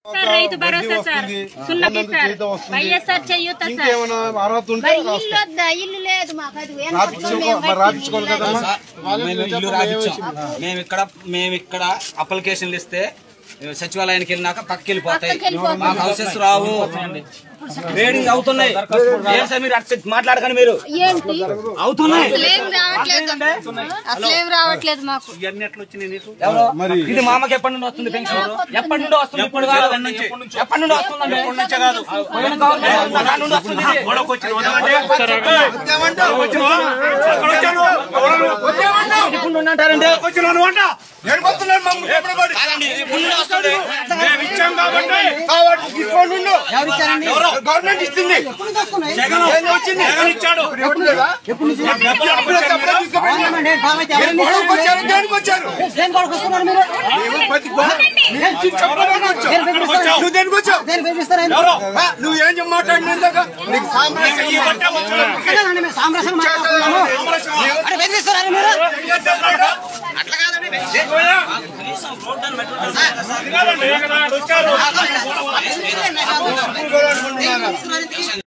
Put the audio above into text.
Sir Rythu Bharosa sir సున్నకి sir YSR Cheyutha sir ఇంకేమైనా అర్హత ఉంటే మరి ఇల్లు వద్దా ఇల్లు లేదు మాకు అది వేరే రాపించుకో మరి రాపించుకోవాలి కదమ్మా మేము ఇల్లు రాపిచ్చాం మేము ఇక్కడ మేము ఇక్కడ అప్లికేషన్లు ఇస్తే సచివాలయానికి వెళ్ళినాక పక్కకి వెళ్ళిపోతాయి మాకు హౌసెస్ రావు రేడింగ్ అవుతున్నాయి ఏం సార్ మీరు అట్లా మాట్లాడకండి మీరు ఏంటి అవుతున్నాయి అసలేం రావట్లేదు అసలేం రావట్లేదు మాకు ఇవన్నీ ఎట్లా వచ్చినాయి నీకు ఎవరో ఇది మామకి ఎప్పటి నుండి వస్తుంది పెన్షన్ ఎప్పటి నుండి వస్తుంది ఇప్పుడు కాదు ఎప్పటి నుండి వస్తుందండి ఎప్పటి నుంచే కాదు పోయిన గవర్నమెంట్ ఉన్న కాడి నుండి వస్తుంది ఇది. ఇప్పుడు నుండి అంటారండి కాదండి, ఇది ఇప్పుడు నుండి వస్తుంది. గవర్నమెంట్ ఇస్తుంది జగన్ వచ్చింది జగన్ ఇచ్చాడు దేనికి వచ్చారు దేనికి వచ్చారు ఏమో ప్రతి గో- నేను చెప్పడానికి వచ్చావు. నువ్వు దేనికి వచ్చావు ఎవరు? ఆ, నువ్వు ఏం మాట్లాడినా ఇందాక? నీకు సామ్రాజ్యం అట్లా కాదండి కనీసం రోడ్డు అని మెట్రో